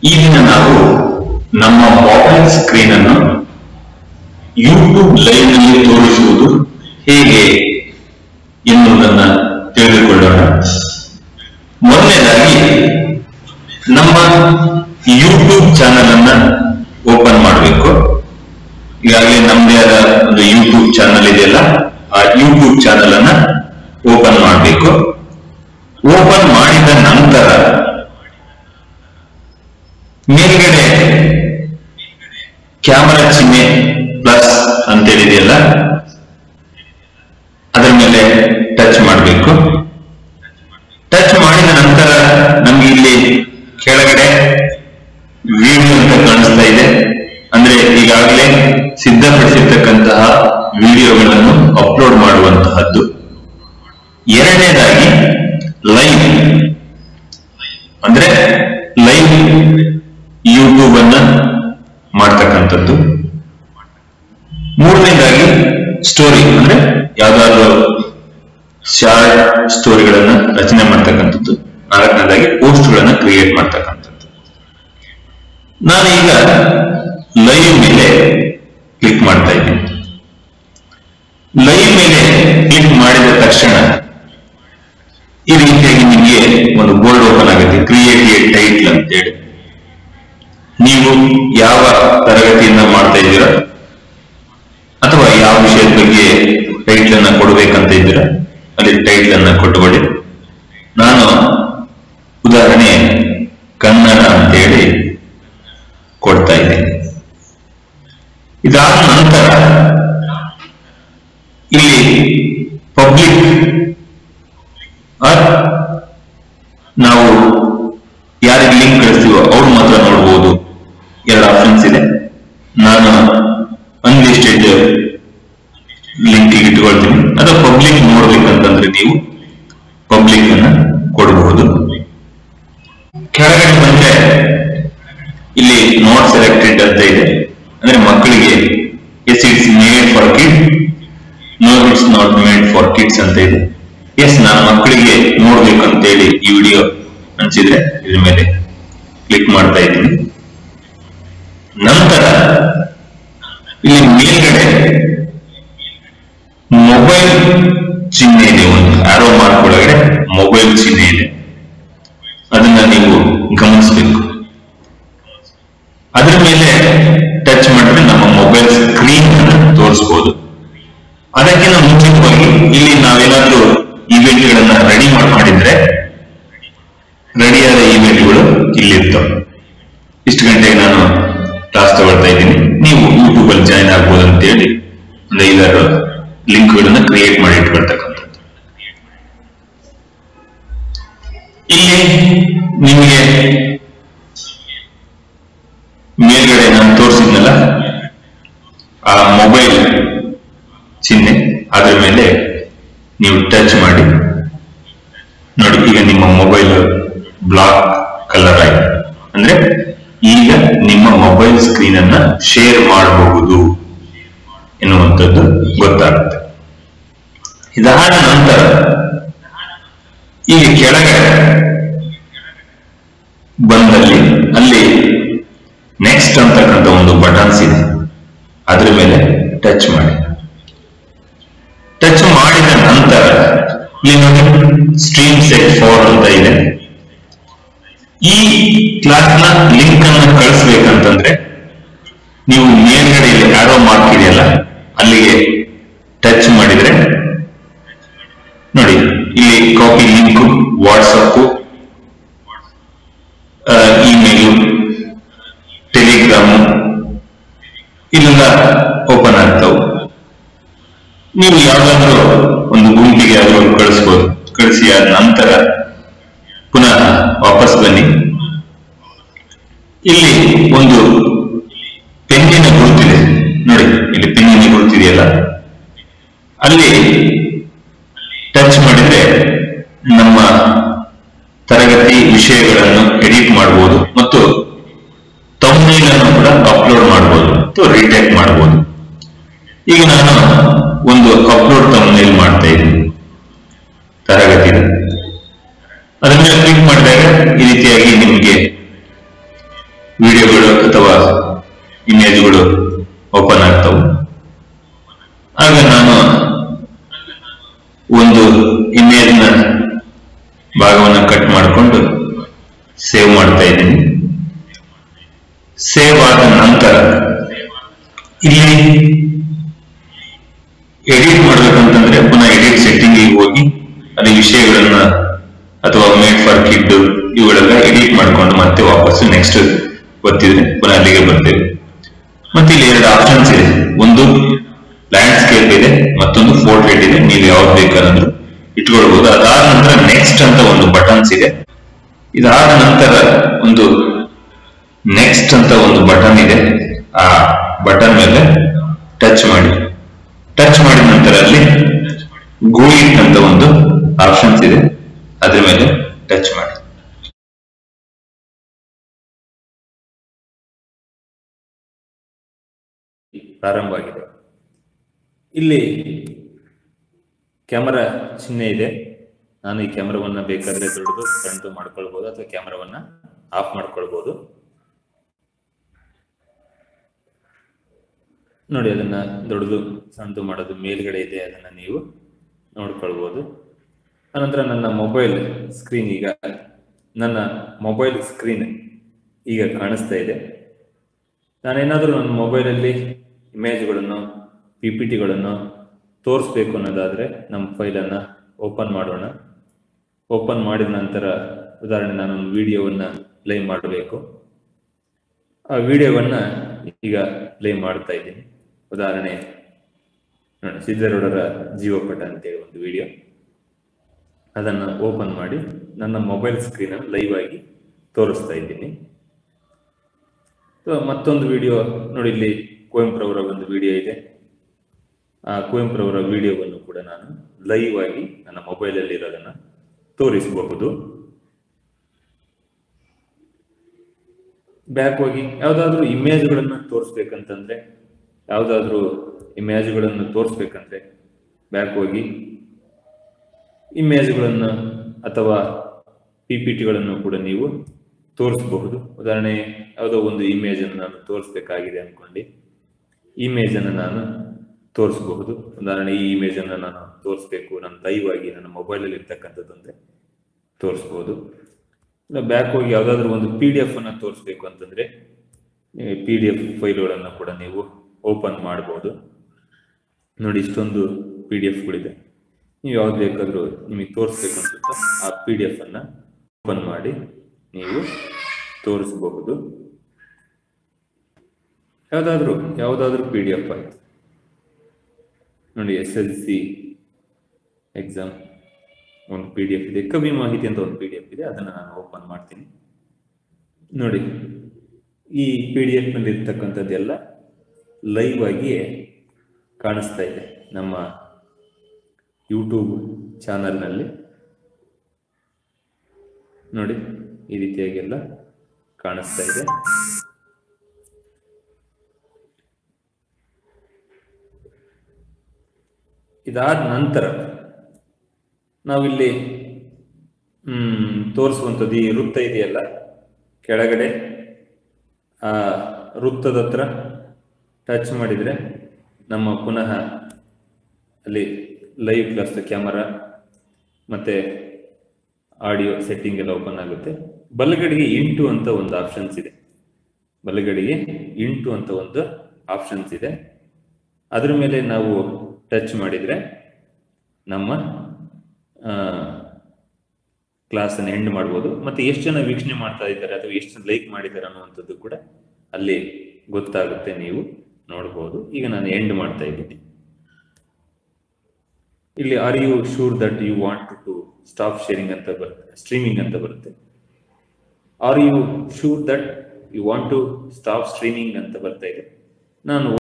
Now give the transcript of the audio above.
ಈ ದಿನ ನಾವು ನಮ್ಮ ಮೊಬೈಲ್ ಸ್ಕ್ರೀನ್ ಅನ್ನು ಯೂಟ್ಯೂಬ್ ಲೈವ್ ನಲ್ಲಿ ತೋರಿಸುವುದು ಹೇಗೆ ಎನ್ನುವುದನ್ನ ತಿಳಿದುಕೊಳ್ಳೋಣ ಮೊದಲನೇದಾಗಿ ನಮ್ಮ ಯೂಟ್ಯೂಬ್ ಚಾನೆಲ್ ಅನ್ನ ಓಪನ್ ಮಾಡಬೇಕು ಈಗಾಗಲೇ ನಮ್ದೇ ಆದ ಒಂದು ಯೂಟ್ಯೂಬ್ ಚಾನಲ್ ಇದೆಯಲ್ಲ ಆ ಯೂಟ್ಯೂಬ್ ಚಾನಲ್ ಅನ್ನ ಓಪನ್ ಮಾಡಬೇಕು ಓಪನ್ ಮಾಡಿದ ನಂತರ ಮೇಲ್ಗಡೆ ಕ್ಯಾಮರಾ ಚಿಹ್ನೆ ಪ್ಲಸ್ ಅಂತೇಳಿದೆಯಲ್ಲ ಅದರ ಮೇಲೆ ಟಚ್ ಮಾಡಬೇಕು ಟಚ್ ಮಾಡಿದ ನಂತರ ನಮ್ಗೆ ಇಲ್ಲಿ ಕೆಳಗಡೆ ವಿಡಿಯೋ ಅಂತ ಕಾಣಿಸ್ತಾ ಇದೆ ಅಂದ್ರೆ ಈಗಾಗಲೇ ಸಿದ್ಧಪಡಿಸಿರ್ತಕ್ಕಂತಹ ವಿಡಿಯೋಗಳನ್ನು ಅಪ್ಲೋಡ್ ಮಾಡುವಂತಹದ್ದು ಎರಡನೇದಾಗಿ ಲೈವ್ ಅಂದ್ರೆ ಲೈವ್ ಯೂಟ್ಯೂಬ್ ಅನ್ನ ಮಾಡ್ತಕ್ಕಂಥದ್ದು ಮೂರನೇದಾಗಿ ಸ್ಟೋರಿ ಅಂದ್ರೆ ಯಾವ್ದಾದ್ರು ಶಾರ್ಟ್ ಸ್ಟೋರಿಗಳನ್ನ ರಚನೆ ಮಾಡ್ತಕ್ಕಂಥದ್ದು ನಾಲ್ಕನೇದಾಗಿ ಪೋಸ್ಟ್ಗಳನ್ನ ಕ್ರಿಯೇಟ್ ಮಾಡ್ತಕ್ಕಂಥದ್ದು ನಾನು ಈಗ ಲೈವ್ ಮೇಲೆ ಕ್ಲಿಕ್ ಮಾಡ್ತಾ ಇದ್ದೀನಿ ಲೈವ್ ಮೇಲೆ ಕ್ಲಿಕ್ ಮಾಡಿದ ತಕ್ಷಣ ಈ ರೀತಿಯಾಗಿ ನಿಮಗೆ ಒಂದು ಬೋರ್ಡ್ ಓಪನ್ ಆಗುತ್ತೆ ಕ್ರಿಯೇಟ್ ಎ ಟೈಟ್ಲ್ ಅಂತೇಳಿ ನೀವು ಯಾವ ತರಗತಿಯನ್ನ ಮಾಡ್ತಾ ಇದ್ದೀರಾ ಅಥವಾ ಯಾವ ವಿಷಯದ ಬಗ್ಗೆ ಟೈಟ್ಲ್ ಅನ್ನ ಕೊಡಬೇಕಂತ ಇದ್ದೀರಾ ಅಲ್ಲಿ ಟೈಟ್ಲ್ ಅನ್ನ ಕೊಟ್ಟುಕೊಳ್ಳಿ ನಾನು ಉದಾಹರಣೆ ಕನ್ನಡ ಅಂತೇಳಿ ಕೊಡ್ತಾ ಇದ್ದೇನೆ ಇದಾದ ನಂತರ ಇಲ್ಲಿ ಪಬ್ಲಿಕ್ ನಾವು ಯಾರಿಗೆ ಲಿಂಕ್ ಕಳಿಸ್ತೀವೋ ಅವ್ರು ಮಾತ್ರ ನೋಡ್ಬೋದು ಎರಡು ಆಪ್ಷನ್ಸ್ ಇದೆ ನಾನು ಅನ್ಲಿಸ್ಟೆಡ್ ಲಿಂಕ್ ಇಟ್ಕೊಳ್ತೀನಿ ಅಥವಾ ಪಬ್ಲಿಕ್ ನೋಡ್ಬೇಕಂತಂದ್ರೆ ನೀವು ಪಬ್ಲಿಕ್ ಅನ್ನ ಕೊಡಬಹುದು ಕೆಳಗಡೆ ಬಂದ್ರೆ ಇಲ್ಲಿ ನಾಟ್ ಸೆಲೆಕ್ಟೆಡ್ ಅಂತ ಇದೆ ಅಂದ್ರೆ ಮಕ್ಕಳಿಗೆ yes it's made for kid no it's not made for kids ಅಂತ ಇದೆ ಎಸ್ ನಾನು ಮಕ್ಕಳಿಗೆ ನೋಡ್ಬೇಕಂತೇಳಿ ಈ ವಿಡಿಯೋ ಅನ್ಸಿದ್ರೆ ಇದ್ರ ಮೇಲೆ ಕ್ಲಿಕ್ ಮಾಡ್ತಾ ಇದ್ದೀನಿ ನಂತರ ಇಲ್ಲಿ ಮೇಲ್ಗಡೆ ಮೊಬೈಲ್ ಚಿಹ್ನೆ ಇದೆ ಒಂದು ಆರೋ ಮಾರ್ಕ್ ಒಳಗಡೆ ಮೊಬೈಲ್ ಚಿಹ್ನೆ ಇದೆ ಅದನ್ನ ನೀವು ಗಮನಿಸಬೇಕು ಅದರ ಮೇಲೆ ಟಚ್ ಮಾಡಿದ್ರೆ ನಮ್ಮ ಮೊಬೈಲ್ ಸ್ಕ್ರೀನ್ ತೋರಿಸಬಹುದು ಅದಕ್ಕಿಂತ ಮುಂಚಿತವಾಗಿ ಇಲ್ಲಿ ನಾವೇನಾದ್ರೂ ಇವೆಂಟ್ಗಳನ್ನ ರೆಡಿ ಮಾಡಿದ್ರೆ ರೆಡಿಯಾದ ಇವೆಂಟ್ಗಳು ಇಲ್ಲಿರ್ತವೆ ಇಷ್ಟು ಗಂಟೆಗೆ ನಾನು ಕ್ಲಾಸ್ ತಗೊಳ್ತಾ ಇದ್ದೀನಿ ನೀವು ಯೂಟ್ಯೂಬ್ ಅಲ್ಲಿ ಜಾಯ್ನ್ ಆಗ್ಬೋದು ಅಂತೇಳಿ ಒಂದು ಐದಾರು ಲಿಂಕ್ಗಳನ್ನ ಕ್ರಿಯೇಟ್ ಮಾಡಿ ಇಟ್ಕೊಳ್ತಕ್ಕಂಥದ್ದು ಇಲ್ಲಿ ನಿಮಗೆ ಮೇಲ್ಗಡೆ ನಾನು ತೋರಿಸಿದ್ನಲ್ಲ ಆ ಮೊಬೈಲ್ ಚಿಹ್ನೆ ಅದರ ಮೇಲೆ ನೀವು ಟಚ್ ಮಾಡಿ ನೋಡಿ ಈಗ ನಿಮ್ಮ ಮೊಬೈಲ್ ಬ್ಲಾಕ್ ಕಲರ್ ಆಗಿದೆ ಅಂದ್ರೆ ಈಗ ನಿಮ್ಮ ಮೊಬೈಲ್ ಸ್ಕ್ರೀನ್ ಅನ್ನ ಶೇರ್ ಮಾಡಬಹುದು ಎನ್ನುವಂಥದ್ದು ಗೊತ್ತಾಗುತ್ತೆ ಇದಾದ ನಂತರ ಈಗ ಕೆಳಗಡೆ ಬಂದಲ್ಲಿ ಅಲ್ಲಿ ನೆಕ್ಸ್ಟ್ ಅಂತಕ್ಕಂಥ ಒಂದು ಬಟನ್ಸ್ ಇದೆ ಅದ್ರ ಮೇಲೆ ಟಚ್ ಮಾಡಿ ಟಚ್ ಮಾಡಿದ ನಂತರ ಏನು ಸ್ಟ್ರೀಮ್ ಸೆಟ್ ಫಾರ್ ಅಂತ ಇದೆ ಈ ಕ್ಲಾಸ್ನ ಲಿಂಕ್ ಅನ್ನು ಕಳಿಸ್ಬೇಕಂತಂದ್ರೆ ನೀವು ಮೇಲ್ಗಡೆ ಇಲ್ಲಿ ಆರೋ ಮಾರ್ಕ್ ಇದೆಯಲ್ಲ ಅಲ್ಲಿಗೆ ಟಚ್ ಮಾಡಿದ್ರೆ ನೋಡಿ ಇಲ್ಲಿ copy link WhatsApp email telegram ಇಲ್ಲೆಲ್ಲ ಓಪನ್ ಆಗ್ತಾವು ನೀವು ಯಾವ್ದಾದ್ರೂ ಒಂದು ಗುಂಪಿಗೆ ಯಾವ್ದಾದ್ರು ಕಳಿಸ್ಬೋದು ಕಳಿಸಿ ಆದ ನಂತರ ಪುನಃ ವಾಪಸ್ ಬನ್ನಿ ಇಲ್ಲಿ ಒಂದು ಪೆನ್ನಿನ ಗುರುತಿದೆ ನೋಡಿ ಇಲ್ಲಿ ಪೆನ್ನಿನ ಗುರುತಿದೆಯಲ್ಲ ಅಲ್ಲಿ ಟಚ್ ಮಾಡಿದ್ರೆ ನಮ್ಮ ತರಗತಿ ವಿಷಯಗಳನ್ನು ಎಡಿಟ್ ಮಾಡಬಹುದು ಮತ್ತು ತಮ್ಮನೇಲ್ ಅನ್ನು ಕೂಡ ಅಪ್ಲೋಡ್ ಮಾಡಬಹುದು ಮತ್ತು ರಿಟೈಪ್ ಮಾಡಬಹುದು ಈಗ ನಾನು ಒಂದು ಅಪ್ಲೋಡ್ ತಮ್ಮನೇಲ್ ಮಾಡ್ತಾ ಇದ್ದೀನಿ ತರಗತಿ ಅದನ್ನ ಕ್ಲಿಕ್ ಮಾಡಿದಾಗ ಈ ರೀತಿಯಾಗಿ ನಿಮಗೆ ಅಥವಾ ಇಮೇಜ್ಗಳು ಓಪನ್ ಆಗ್ತವೆ ಆಗ ನಾನು ಒಂದು ಇಮೇಜ್ನ ಭಾಗವನ್ನ ಕಟ್ ಮಾಡಿಕೊಂಡು ಸೇವ್ ಮಾಡ್ತಾ ಇದ್ದೀನಿ ಸೇವ್ ಆದ ನಂತರ ಇಲ್ಲಿ ಎಡಿಟ್ ಮಾಡ್ಬೇಕಂತಂದ್ರೆ ಪುನಃ ಎಡಿಟ್ ಸೆಟ್ಟಿಂಗ್ ಹೋಗಿ ಅದೇ ವಿಷಯಗಳನ್ನ ಅಥವಾ ಮೇಡ್ ಫಾರ್ ಕಿಡ್ ಇವುಗಳೆಲ್ಲ ಎಡಿಟ್ ಮಾಡ್ಕೊಂಡು ಮತ್ತೆ ವಾಪಸ್ ನೆಕ್ಸ್ಟ್ ಒತ್ತಿದ್ರೆ ಪುನಃ ಅಲ್ಲಿಗೆ ಬರ್ತೇವೆ ಮತ್ತೆ ಇಲ್ಲಿ ಎರಡು ಆಪ್ಷನ್ಸ್ ಇದೆ ಒಂದು ಲ್ಯಾಂಡ್ಸ್ಕೇಪ್ ಇದೆ ಮತ್ತೊಂದು ಪೋರ್ಟ್ರೇಟ್ ಇದೆ ನೀವು ಯಾವ್ದು ಬೇಕಾದ್ರೂ ಇಟ್ಕೊಳ್ಬಹುದು ಅದಾದ ನಂತರ ನೆಕ್ಸ್ಟ್ ಅಂತ ಒಂದು ಬಟನ್ಸ್ ಇದೆ ಇದಾದ ನಂತರ ಒಂದು ನೆಕ್ಸ್ಟ್ ಅಂತ ಒಂದು ಬಟನ್ ಇದೆ ಆ ಬಟನ್ ಮೇಲೆ ಟಚ್ ಮಾಡಿ ಟಚ್ ಮಾಡಿದ ನಂತರ ಅಲ್ಲಿ ಗೋ ಇಟ್ ಅಂತ ಒಂದು ಆಪ್ಷನ್ಸ್ ಇದೆ ಅದ್ರ ಮೇಲೆ ಟಚ್ ಮಾಡಿ ಪ್ರಾರಂಭ ಆಗಿದೆ ಇಲ್ಲಿ ಕ್ಯಾಮರಾ ಚಿಹ್ನೆ ಇದೆ ನಾನು ಈ ಕ್ಯಾಮರಾವನ್ನ ಬೇಕಾದ್ರೆ ದೊಡ್ಡದು ಸಣ್ಣದು ಮಾಡ್ಕೊಳ್ಬಹುದು ಅಥವಾ ಕ್ಯಾಮರಾವನ್ನ ಆಫ್ ಮಾಡ್ಕೊಳ್ಬಹುದು ನೋಡಿ ಅದನ್ನ ದೊಡ್ಡದು ಸಣ್ಣದು ಮಾಡೋದು ಮೇಲ್ಗಡೆ ಇದೆ ಅದನ್ನ ನೀವು ನೋಡ್ಕೊಳ್ಬಹುದು ಅನಂತರ ನನ್ನ ಮೊಬೈಲ್ ಸ್ಕ್ರೀನ್ ಈಗ ನನ್ನ ಮೊಬೈಲ್ ಸ್ಕ್ರೀನ್ ಈಗ ಕಾಣಿಸ್ತಾ ಇದೆ ನಾನೇನಾದರೂ ನನ್ನ ಮೊಬೈಲಲ್ಲಿ ಇಮೇಜ್ಗಳನ್ನು ಪಿ ಪಿ ಟಿಗಳನ್ನು ತೋರಿಸ್ಬೇಕು ಅನ್ನೋದಾದರೆ ನಮ್ಮ ಫೈಲನ್ನು ಓಪನ್ ಮಾಡೋಣ ಓಪನ್ ಮಾಡಿದ ನಂತರ ಉದಾಹರಣೆ ನಾನು ಒಂದು ವಿಡಿಯೋವನ್ನು ಪ್ಲೇ ಮಾಡಬೇಕು ಆ ವಿಡಿಯೋವನ್ನು ಈಗ ಪ್ಲೇ ಮಾಡ್ತಾ ಇದ್ದೀನಿ ಉದಾಹರಣೆ ನೋಡಿ ಸಿದ್ದರೂಢರ ಜೀವಪಟ ಅಂತೇಳಿ ಒಂದು ವಿಡಿಯೋ ಅದನ್ನು ಓಪನ್ ಮಾಡಿ ನನ್ನ ಮೊಬೈಲ್ ಸ್ಕ್ರೀನಲ್ಲಿ ಲೈವ್ ಆಗಿ ತೋರಿಸ್ತಾ ಇದ್ದೀನಿ ಸೊ ಮತ್ತೊಂದು ವಿಡಿಯೋ ನೋಡಿ ಇಲ್ಲಿ ಕುವೆಂಪುರವರ ಒಂದು ವಿಡಿಯೋ ಇದೆ ಆ ಕುವೆಂಪುರವರ ವಿಡಿಯೋವನ್ನು ಕೂಡ ನಾನು ಲೈವ್ ಆಗಿ ನನ್ನ ಮೊಬೈಲಲ್ಲಿ ಇರೋದನ್ನ ತೋರಿಸಬಹುದು ಬ್ಯಾಕ್ ಹೋಗಿ ಯಾವುದಾದ್ರೂ ಇಮೇಜ್ಗಳನ್ನು ತೋರಿಸ್ಬೇಕಂತಂದ್ರೆ ಯಾವುದಾದ್ರೂ ಇಮೇಜ್ಗಳನ್ನು ತೋರಿಸ್ಬೇಕಂದ್ರೆ ಬ್ಯಾಕ್ ಹೋಗಿ ಇಮೇಜ್ಗಳನ್ನು ಅಥವಾ ಪಿ ಪಿ ಟಿಗಳನ್ನು ಕೂಡ ನೀವು ತೋರಿಸಬಹುದು ಉದಾಹರಣೆ ಯಾವುದೋ ಒಂದು ಇಮೇಜ್ ಅನ್ನು ನಾನು ತೋರಿಸ್ಬೇಕಾಗಿದೆ ಅನ್ಕೊಂಡು ಇಮೇಜ್ ಅನ್ನು ನಾನು ತೋರಿಸಬಹುದು ಉದಾಹರಣೆ ಈ ಇಮೇಜ್ ಅನ್ನು ನಾನು ತೋರಿಸ್ಬೇಕು ನನ್ನ ಲೈವ್ ಆಗಿ ನನ್ನ ಮೊಬೈಲಲ್ಲಿ ಇರ್ತಕ್ಕಂಥದ್ದು ಅಂದ್ರೆ ತೋರಿಸ್ಬೋದು ಇಲ್ಲ ಬ್ಯಾಕ್ ಹೋಗಿ ಯಾವುದಾದ್ರೂ ಒಂದು ಪಿ ಡಿ ಎಫ್ ಅನ್ನು ತೋರಿಸ್ಬೇಕು ಅಂತಂದ್ರೆ ಪಿ ಡಿ ಎಫ್ ಫೈಲ್ಗಳನ್ನು ಕೂಡ ನೀವು ಓಪನ್ ಮಾಡ್ಬೋದು ನೋಡಿ ಇಷ್ಟೊಂದು ಪಿ ಡಿ ಎಫ್ಗಳಿದೆ ನೀವು ಯಾವ್ದು ಬೇಕಾದರೂ ನಿಮಗೆ ತೋರಿಸ್ಬೇಕು ಅನ್ಸುತ್ತೋ ಆ ಪಿ ಡಿ ಎಫ್ ಅನ್ನ ಓಪನ್ ಮಾಡಿ ನೀವು ತೋರಿಸಬಹುದು ಯಾವುದಾದ್ರೂ ಯಾವುದಾದ್ರೂ ಪಿ ಡಿ ಎಫ್ ಆಯ್ತು ನೋಡಿ ಎಸ್ ಎಲ್ ಸಿ ಎಕ್ಸಾಮ್ ಒಂದು ಪಿ ಡಿ ಎಫ್ ಇದೆ ಕವಿ ಮಾಹಿತಿ ಅಂತ ಒಂದು ಪಿ ಡಿ ಎಫ್ ಇದೆ ಅದನ್ನು ನಾನು ಓಪನ್ ಮಾಡ್ತೀನಿ ನೋಡಿ ಈ ಪಿ ಡಿ ಎಫ್ ನಲ್ಲಿ ಇರ್ತಕ್ಕಂಥದ್ದೆಲ್ಲ ಲೈವ್ ಆಗಿ ಕಾಣಿಸ್ತಾ ಇದೆ ನಮ್ಮ ಯೂಟ್ಯೂಬ್ ಚಾನಲ್ನಲ್ಲಿ ನೋಡಿ ಈ ರೀತಿಯಾಗೆಲ್ಲ ಕಾಣಿಸ್ತಾ ಇದೆ ಇದಾದ ನಂತರ ನಾವಿಲ್ಲಿ ಹ್ಮ್ ತೋರಿಸುವಂಥದ್ದು ಈ ವೃತ್ತ ಇದೆಯಲ್ಲ ಕೆಳಗಡೆ ಆ ವೃತ್ತದ ಹತ್ರ ಟಚ್ ಮಾಡಿದ್ರೆ ನಮ್ಮ ಪುನಃ ಅಲ್ಲಿ ಲೈವ್ ಕ್ಲಾಸ್ ಕ್ಯಾಮರಾ ಮತ್ತೆ ಆಡಿಯೋ ಸೆಟ್ಟಿಂಗ್ ಎಲ್ಲ ಓಪನ್ ಆಗುತ್ತೆ ಬಲಗಡೆಗೆ ಇಂಟು ಅಂತ ಒಂದು ಆಪ್ಷನ್ಸ್ ಇದೆ ಬಲಗಡೆಗೆ ಇಂಟು ಅಂತ ಒಂದು ಆಪ್ಷನ್ಸ್ ಇದೆ ಅದ್ರ ಮೇಲೆ ನಾವು ಟಚ್ ಮಾಡಿದ್ರೆ ನಮ್ಮ ಕ್ಲಾಸನ್ನು ಎಂಡ್ ಮಾಡ್ಬೋದು ಮತ್ತೆ ಎಷ್ಟು ಜನ ವೀಕ್ಷಣೆ ಮಾಡ್ತಾ ಇದ್ದಾರೆ ಅಥವಾ ಎಷ್ಟು ಜನ ಲೈಕ್ ಮಾಡಿದ್ದಾರೆ ಅನ್ನುವಂಥದ್ದು ಕೂಡ ಅಲ್ಲಿ ಗೊತ್ತಾಗುತ್ತೆ ನೀವು ನೋಡ್ಬೋದು ಈಗ ನಾನು ಎಂಡ್ ಮಾಡ್ತಾ ಇದ್ದೀನಿ ಇಲ್ಲಿ are you sure that you want to stop sharing ಅಂತ ಬರುತ್ತೆ ಸ್ಟ್ರೀಮಿಂಗ್ ಅಂತ ಬರುತ್ತೆ are you sure that you want to stop streaming ಅಂತ ಬರ್ತಾ ಇದೆ ನಾನು